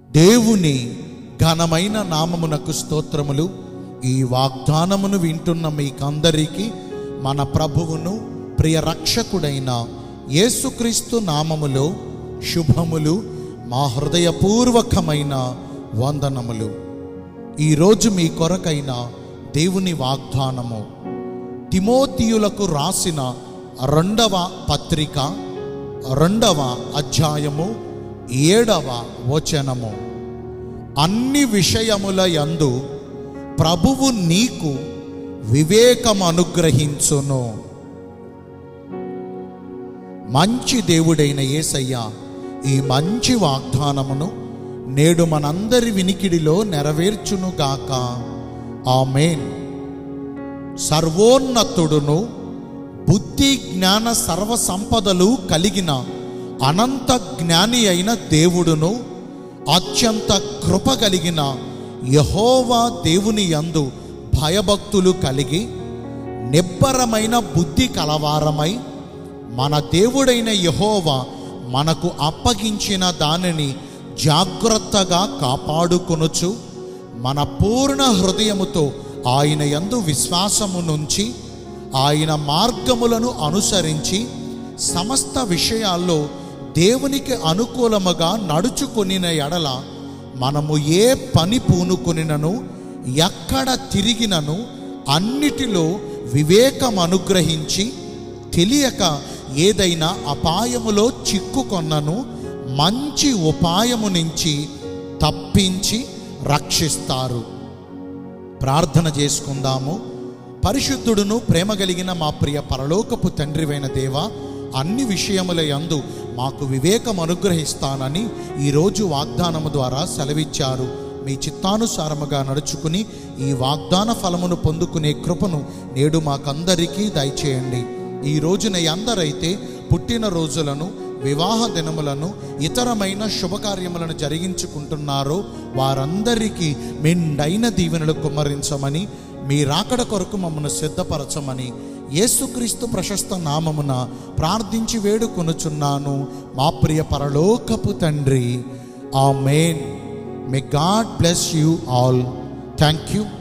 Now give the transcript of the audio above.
దేవుని ఘనమైన నామమునకు స్తోత్రములు ఈ వాగ్దానమును వింటున్న మీకందరికీ మన ప్రభువును ప్రియ రక్షకుడైన యేసుక్రీస్తు నామములో శుభములు మా హృదయపూర్వకమైన వందనములు ఈరోజు మీ కొరకైన దేవుని వాగ్దానము తిమోతియులకు రాసిన రెండవ పత్రిక రెండవ అధ్యాయము ఏడవ వచనము అన్ని విషయముల యందు ప్రభువు నీకు వివేకం అనుగ్రహించును మంచి దేవుడైన యేసయ్య ఈ మంచి వాగ్దానమును నేడు మనందరి వినికిడిలో నెరవేర్చునుగాక ఆమెన్ సర్వోన్నతుడును బుద్ధి జ్ఞాన సర్వ సంపదలు కలిగిన అనంత జ్ఞాని అయిన దేవుడును అత్యంత కృప కలిగిన యహోవా దేవుని యందు భయభక్తులు కలిగి నిబ్బరమైన బుద్ధి కలవారమై మన దేవుడైన యహోవా మనకు అప్పగించిన దానిని జాగ్రత్తగా కాపాడుకొనుచు మన పూర్ణ హృదయముతో ఆయన యందు విశ్వాసము నుంచి ఆయన మార్గములను అనుసరించి సమస్త విషయాల్లో దేవునికి అనుకూలముగా నడుచుకొనిన ఎడల మనము ఏ పని పూనుకొనినను ఎక్కడ తిరిగినను అన్నిటిలో వివేకం అనుగ్రహించి తెలియక ఏదైనా అపాయములో చిక్కుకొన్నను మంచి ఉపాయము నుంచి తప్పించి రక్షిస్తారు ప్రార్థన చేసుకుందాము పరిశుద్ధుడును ప్రేమ కలిగిన మా ప్రియ పరలోకపు తండ్రివైన దేవ అన్ని విషయముల యందు మాకు వివేకం అనుగ్రహిస్తానని ఈరోజు వాగ్దానము ద్వారా సెలవిచ్చారు మీ చిత్తానుసారముగా నడుచుకుని ఈ వాగ్దాన ఫలమును పొందుకునే కృపను నేడు మాకందరికీ దయచేయండి ఈ రోజున ఎందరైతే పుట్టిన రోజులను వివాహ దినములను ఇతరమైన శుభకార్యములను జరిగించుకుంటున్నారో వారందరికీ మెండైన దీవెనలు కుమ్మరించమని మీ రాకడ కొరకు మమ్మను సిద్ధపరచమని యేసుక్రీస్తు ప్రశస్త నామమున ప్రార్థించి వేడుకొనుచున్నాను మా ప్రియ పరలోకపు తండ్రి amen may God bless you all thank you